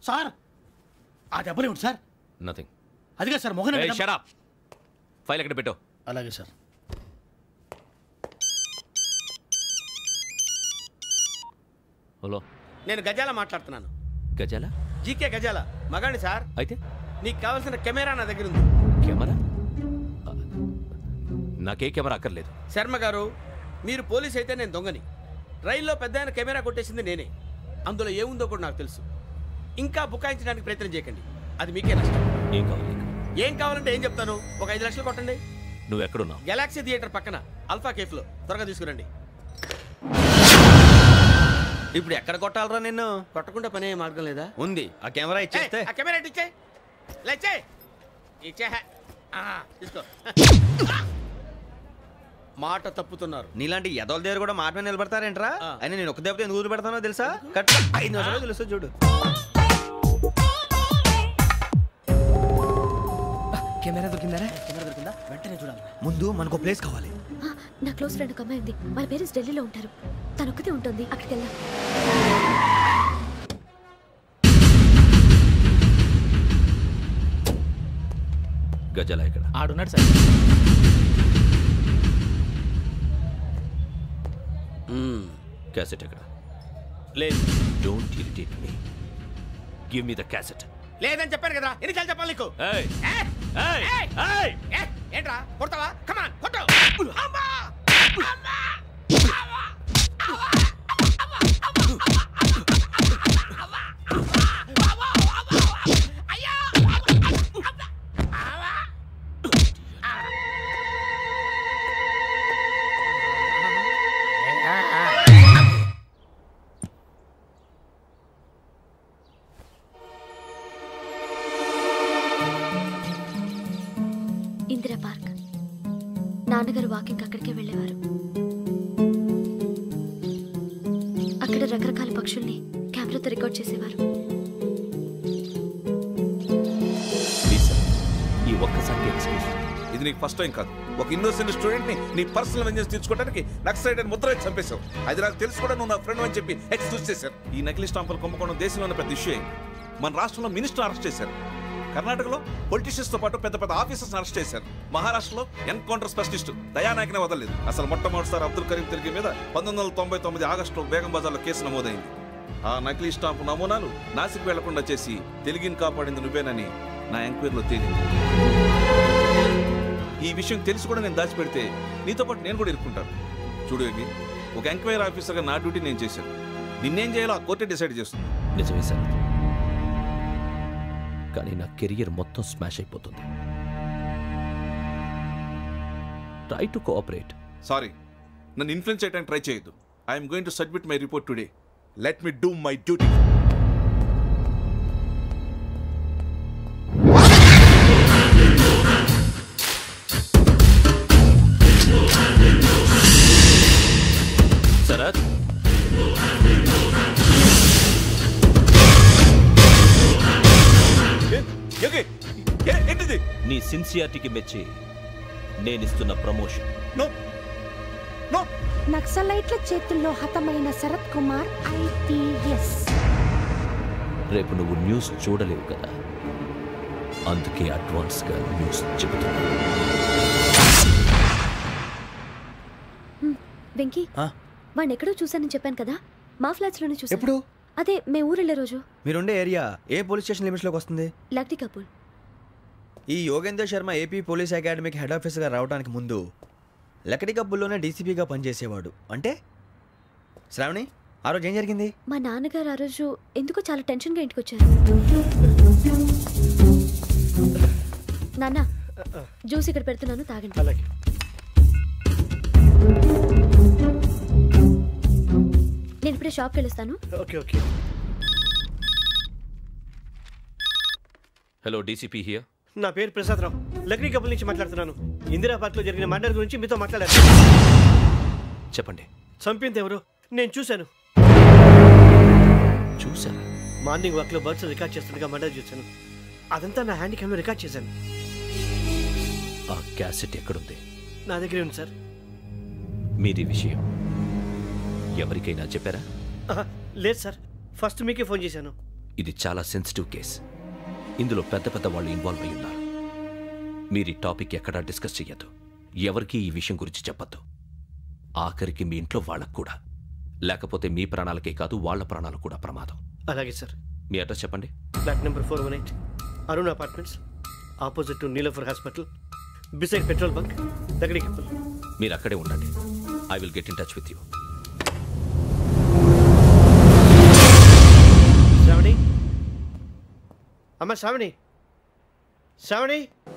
Sir ఆ దెబ్బలేమిటి sir nothing అదిగా సార్ మొహన్ షరాప్ ఫైల్ ఎక్కడ పెట్టావు అలాగే సార్ హలో నేను గజాల మాట్లాడుతున్నాను గజాల జీకే గజాల మగాడి సార్ అయితే నీకు కావాల్సిన కెమెరా నా దగ్గర ఉంది కెమెరా ఆ, నాకే కెమెరా అక్కర్లేదు శర్మ గారు మీరు పోలీస్ అయితే నేను దొంగని రైల్లో పెద్ద ఆయన కెమెరా కొట్టేసింది నేనే అందులో ఏముందో కూడా నాకు తెలుసు ఇంకా బుకాయించడానికి ప్రయత్నం చేయకండి అది మీకే నష్టం ఏం కావాలి నీకు? ఏం కావాలంటే ఏం చెప్తాను ఒక ఐదు లక్షలు కొట్టండి నువ్వు ఎక్కడున్నావు గెలాక్సీ థియేటర్ పక్కన అల్ఫా కేఫ్లో త్వరగా తీసుకురండి ఇప్పుడు ఎక్కడ కొట్టాలరా నిన్ను కొట్టకుండా పనే మార్గం లేదా ఉంది ఆ కెమెరా ఇచ్చేస్తే ఏయ్, ఆ కెమెరా ఇటు ఇచ్చే లేచే ఇచ్చే ఆ, తీసుకో మాట తప్పుతున్నారు నీలాంటి ఎదల దగ్గర కూడా మాట మీద నిలబడతారేంట్రా ఆ. అయినా నేను ఒక దెబ్బతో ఎందుకు ఊరు పెడతానో తెలుసా కట్ ఐదు నిమిషాలు తెలుసు చూడు కెమెరా దొరికిందా కెమెరా దొరికిందా వెంటనే చూడాలి ముందు మనకు ప్లేస్ కావాలి ఆ, నా క్లోజ్ ఫ్రెండ్ ఒక అమ్మాయి ఉంది వాళ్ళ పేరెంట్స్ ఢిల్లీలో ఉంటారు తను ఒక్కతే ఉంటుంది అక్కడికి వెళ్దాం గజాల ఎక్కడ ఆడున్నాడు సార్ క్యాసెట్ ఎక్కడ లేదు don't irritate me give me the cassette లేదని చెప్పాను కదా ఎన్నిసార్లు చెప్పాలి నీకు ఏయ్ ఏ? ఏయ్ ఏయ్! ఏయ్ ఏ? ఏంట్రా కొడతావా కమాన్ కొట్టు అమ్మా! అమ్మా! ఇందిరా పార్క్ నాన్నగారు వాకింగ్ అక్కడికే వెళ్ళేవారు అక్కడ రకరకాల పక్షుల్ని కెమెరాతో రికార్డ్ చేసేవారు ప్లీజ్ సార్ ఈ ఒక్కసారి ఎక్స్క్యూజ్ ఇది నీకు ఫస్ట్ టైం కాదు ఒక ఇన్నోసెంట్ స్టూడెంట్ ని నీ పర్సనల్ వెంజెన్స్ తీర్చుకోవడానికి నక్సలైట్ అని ముద్ర వేసి చంపేశావు అది నాకు తెలుసు కూడా నువ్వు నా ఫ్రెండ్ అని చెప్పి ఎక్స్క్యూజ్ చేశారు ఈ నకిలీ స్టాంపులు కుంభకోణం దేశంలో ఉన్న పెద్ద ఇష్యూ అయింది మన రాష్ట్రంలో మినిస్టర్ అరెస్ట్ చేశారు కర్ణాటకలో పొలిటీషియన్స్ తో పాటు పెద్ద పెద్ద ఆఫీసర్స్ అరెస్ట్ చేశారు మహారాష్ట్రలో ఎన్కౌంటర్ స్పెషలిస్ట్ దయానాయకనే వదలలేదు అసలు మొట్టమొదటిసారి అబ్దుల్ కరీం తిరిగి మీద పంతొమ్మిది వందల తొంభై తొమ్మిది ఆగస్టులో బేగం బజార్లో కేసు నమోదైంది ఆ నకిలీ స్టాంపు నమూనాలు నాసిక్ వెళ్లకుండా చేసి తెలుగుని కాపాడింది నువ్వేనని నా ఎంక్వైరీలో తేలింది ఈ విషయం తెలిసి కూడా నేను దాచిపెడితే నీతో పాటు నేను కూడా ఇరుక్కుంటాను చూడు యోగి ఒక ఎంక్వైరీ ఆఫీసర్గా నా డ్యూటీ నేను చేశాను నిన్నేం చేయాలో ఆ కోర్టే డిసైడ్ చేస్తుంది నిజమే సార్ కానీ నా కెరియర్ మొత్తం స్మాష్ అయిపోతుంది ట్రై టు కోఆపరేట్ సారీ నన్ను ఇన్ఫ్లుయెన్స్ చేయడానికి ట్రై చేయొద్దు I'm going to submit my report today let me do my duty Sharath Yogi ఏ- ఏంటిది నీ సిన్సియారిటీకి మెచ్చి నేనిస్తున్న ప్రమోషన్ నో నో నక్సలైట్ల చేతుల్లో హతమైన శరత్ కుమార్ ఐపీఎస్ రేపు నువ్వు న్యూస్ చూడలేవు కదా అందుకే అడ్వాన్స్గా న్యూస్ చెబుతున్నా వెంకీ ఆ? వాడిని ఎక్కడో చూశానని చెప్పాను కదా మా ఫ్లాట్స్ లోనే చూసాను ఎప్పుడు అదే మేము ఊరు వెళ్ళే రోజు మీరుండే ఏరియా ఏ పోలీస్ స్టేషన్ లిమిట్స్ లోకి వస్తుంది లక్టీ కపూర్ ఈ యోగేందర్ శర్మ ఏపీ పోలీస్ అకాడమీకి హెడ్ ఆఫీసర్గా రావడానికి ముందు లకడి కబ్బుల్లోనే డీసీపీగా పనిచేసేవాడు అంటే శ్రావణి ఆ రోజు ఏం జరిగింది మా నాన్నగారు ఆ రోజు ఎందుకో చాలా టెన్షన్గా ఇంటికి వచ్చారు నాన్న జ్యూస్ ఇక్కడ పెడుతున్నాను తాగండి అలాగే నేను ఇప్పుడే షాప్కి వెళ్ళొస్తాను okay okay hello DCP here నా పేరు ప్రసాదరావు లక్డీ కపుల్ నుంచి మాట్లాడుతున్నాను ఇందిరా పార్క్ లో జరిగిన మర్డర్ గురించి మీతో మాట్లాడారు చెప్పండి చంపింది ఎవరు నేను చూశాను చూసారా మార్నింగ్ వాక్ లో బర్డ్స్ రికార్డ్ చేస్తుండగా మర్డర్ చూశాను అదంతా నా హ్యాండ్ క్యామ్లో రికార్డ్ చేశాను ఆ క్యాసెట్ ఎక్కడుంది నా దగ్గరే ఉంది సార్ మీది విషయం ఎవరికైనా చెప్పారా ఆహా, లేదు సార్ ఫస్ట్ మీకే ఫోన్ చేశాను ఇది చాలా సెన్సిటివ్ కేస్ ఇందులో పెద్ద పెద్ద వాళ్ళు ఇన్వాల్వ్ అయి ఉన్నారు మీరు ఈ టాపిక్ ఎక్కడా డిస్కస్ చెయ్యొద్దు ఎవరికీ ఈ విషయం గురించి చెప్పొద్దు ఆఖరికి మీ ఇంట్లో వాళ్ళకు కూడా లేకపోతే మీ ప్రాణాలకే కాదు వాళ్ళ ప్రాణాలు కూడా ప్రమాదం అలాగే సార్ మీ అడ్రస్ చెప్పండి flat number four one eight Arun apartments opposite to Niloufer hospital beside petrol bunk దగ్గరికి మీరు అక్కడే ఉండండి I will get in touch with you Shravani అమ్మ శ్రావణి శ్రావణి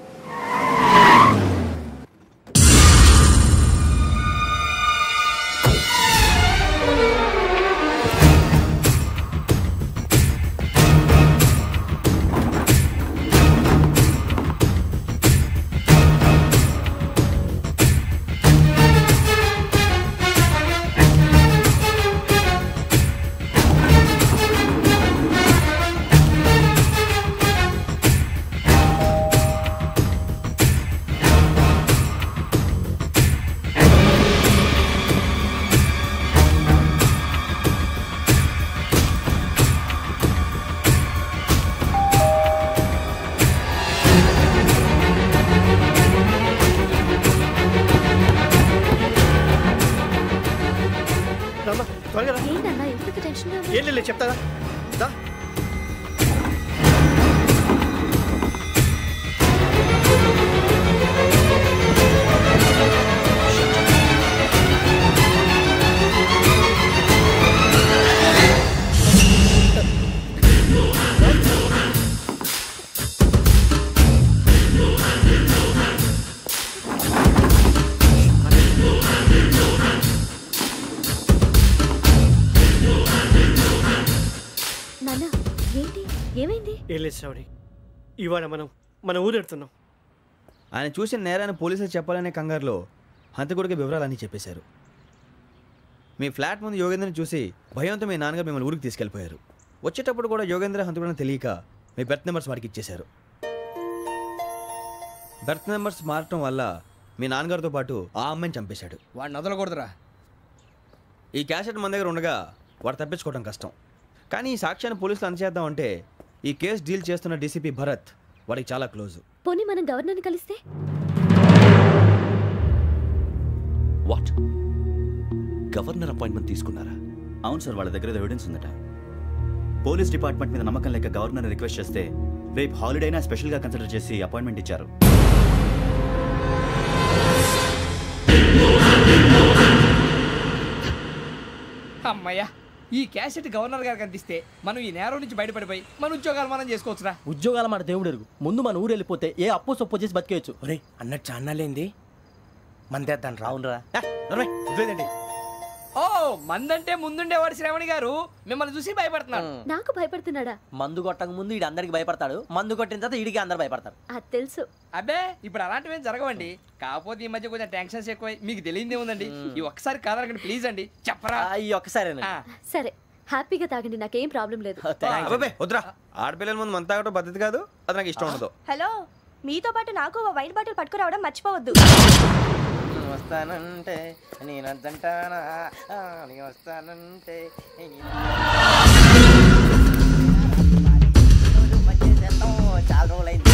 రామ్మా త్వరగా రా ఏంటన్నా ఎందుకు టెన్షన్ ఏం లేదు చెప్తారా దా నాన్న ఏంటి ఏమైంది ఏం లేదు శ్రావణి ఇవాళ మనం మన ఊరు వెళ్తున్నాం ఆయన చూసిన నేరాన్ని పోలీసులు చెప్పాలనే కంగారులో హంతకుడికి వివరాలన్నీ చెప్పేశారు మీ ఫ్లాట్ ముందు యోగేంద్రని చూసి భయంతో మీ నాన్నగారు మిమ్మల్ని ఊరికి తీసుకెళ్ళిపోయారు వచ్చేటప్పుడు కూడా యోగేంద్ర హంతకుడని తెలియక మీ బెర్త్ నెంబర్స్ వారికి ఇచ్చేశారు బెర్త్ నెంబర్స్ మారటం వల్ల మీ నాన్నగారితో పాటు ఆ అమ్మాయిని చంపేశాడు వాడిని వదలకూడదురా ఈ క్యాసెట్ మన దగ్గర ఉండగా వాడు తప్పించుకోవడం కష్టం కానీ ఈ సాక్ష్యాన్ని పోలీసులు అందచేద్దామంటే ఈ కేసు డీల్ చేస్తున్న డీసీపీ భరత్ వాడికి చాలా క్లోజు పోనీ మనం గవర్నర్ని కలిస్తే వాట్ గవర్నర్ అపాయింట్మెంట్ తీసుకున్నారా అవును సార్ వాళ్ళ దగ్గర ఎవిడెన్స్ ఉందట పోలీస్ డిపార్ట్మెంట్ మీద నమ్మకం లేక గవర్నర్ రిక్వెస్ట్ చేస్తే రేపు హాలిడే అయినా స్పెషల్గా కన్సిడర్ చేసి అపాయింట్మెంట్ ఇచ్చారు అమ్మయ్యా ఈ క్యాసెట్ గవర్నర్ గారికి అందిస్తే మనం ఈ నేరం నుంచి బయటపడిపోయి మన ఉద్యోగాలు మనం చేసుకోవచ్చురా ఉద్యోగాల మాట దేవుడు ఎరుగు ముందు మన ఊరు వెళ్ళిపోతే ఏ అప్పు సొప్పు చేసి బతికేయచ్చు ఒరే అన్నట్టు చాన్నాలేంది మందేద్దాను రావునరా ఓ మందంటే ముందుండేవాడు శ్రావణి గారు మిమ్మల్ని చూసి భయపడుతున్నాడు నాకు భయపడుతున్నాడా మందు కొట్టక ముందు ఈడు అందరికి భయపడతాడు మందు కొట్టిన తర్వాత ఈడికి అందరు భయపడతారు అది తెలుసు అబ్బే ఇప్పుడు అలాంటివి ఏం జరగవండి కాకపోతే ఈ మధ్య కొంచెం టెన్షన్స్ ఎక్కువై మీకు తెలియదే ఉందండి ఈ ఒక్కసారి కాదనకండి ప్లీజ్ అండి చెప్పరా ఈ ఒక్కసారి ఆ, సరే హ్యాపీగా తాగండి నాకేం ప్రాబ్లం లేదు అబ్బాబే వద్దురా ఆడపిల్లల ముందు మన తాగటం పద్ధతి కాదు అది నాకు ఇష్టం ఉండదు హలో మీతో పాటు నాకు ఓ వైట్ బాటిల్ పట్టుకురావడం మర్చిపోవద్దు వస్తానంటే నేనంటానా వస్తానంటే చాలా రోజులైంది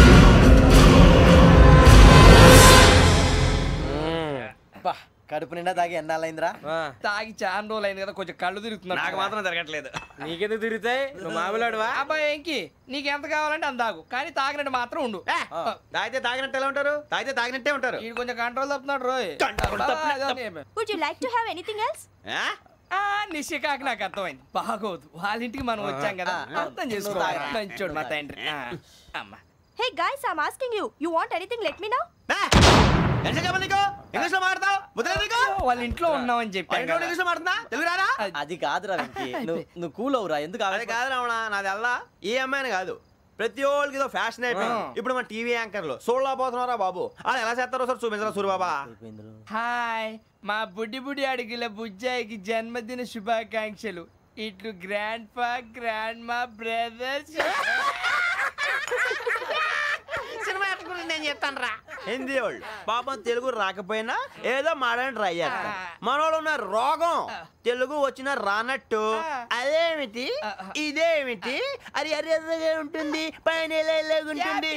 బా, కడుపు నిండా తాగి ఎన్నాళ్ళైందిరా తాగి చాలా రోజులు అయింది కదా కొంచెం కళ్ళు తిరుగుతున్నారు నాకు మాత్రం జరగట్లేదు నీకెందుకు తిరుగుతాయి నువ్వు మామిలాడువా అబ్బాయి ఏంకి నీకు ఎంత కావాలంటే అంత తాగు కానీ తాగినట్టు మాత్రం ఉండు ఏ, తాగితే తాగినట్టు ఎలా ఉంటారు తాగితే తాగినట్టే ఉంటారు వీడు కొంచెం కంట్రోల్ తప్పుతున్నాడు రోయ్ would you like to have anything else ఆ? ఆ నిశ్చయకాకి నాకు అర్థమైంది బాగోదు వాళ్ళ ఇంటికి మనం వచ్చాం కదా అర్థం చేసుకోవాలి మంచోడు మా తండ్రి ఆ, అమ్మ hey guys I asking you you want anything let me know ఆ? ఎంత చెప్పాలి నీకు ఇంగ్లీష్ లో మాట్లాడతావు ముద్ర నీకు వాళ్ళ ఇంట్లో ఉన్నామని చెప్పాను పైన ఇంగ్లీష్ లో మాట్లాడుతున్నా తెలుగు రాదా అది కాదురా వెంకీ నువ్వు నువ్వు కూల్ అవురా ఎందుకు అది కాదు రావణ నాది అల్లా ఏ అమ్మాయిని కాదు ప్రతి ఒక్కరికి ఇదో ఫ్యాషన్ అయిపోయింది ఆ. ఇప్పుడు మన టీవీ యాంకర్లు సోళ్ళ పోతున్నారా బాబు అది ఎలా చేస్తారో సార్ చూపించరా సూరిబాబా హాయ్ మా బుడ్డి బుడి అడిగిల బుజ్జాయికి జన్మదిన శుభాకాంక్షలు ఇట్లు గ్రాండ్ ఫా గ్రాండ్ మా బ్రదర్స్ సినిమా గురించి నేను చెప్తాను రా హిందీ వాళ్ళు పాపం తెలుగు రాకపోయినా ఏదో మాడని ట్రై చేస్తారు మనోళ్ళు ఉన్న రోగం తెలుగు వచ్చిన రానట్టు అదేమిటి ఇదేమిటి అది అర్రగా ఉంటుంది పైన ఇలా ఇలాగ ఉంటుంది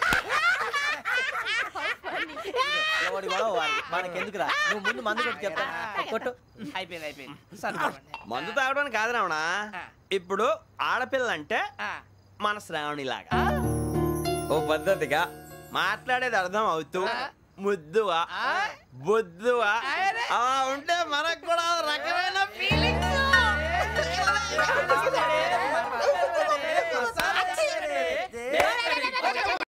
ఎవడి గొడవ వాడిది. మనకెందుకురా నువ్వు ముందు మందు కొట్టి చెప్తాను కొట్టు అయిపోయింది అయిపోయింది సరిపోండి. మందు తాగడానికి కాదు రావణ ఇప్పుడు ఆడపిల్ల అంటే మన శ్రావణి లాగా ఓ పద్ధతిగా మాట్లాడేది అర్థం అవుతూ ముద్దువా బొద్దువా ఆ ఉంటే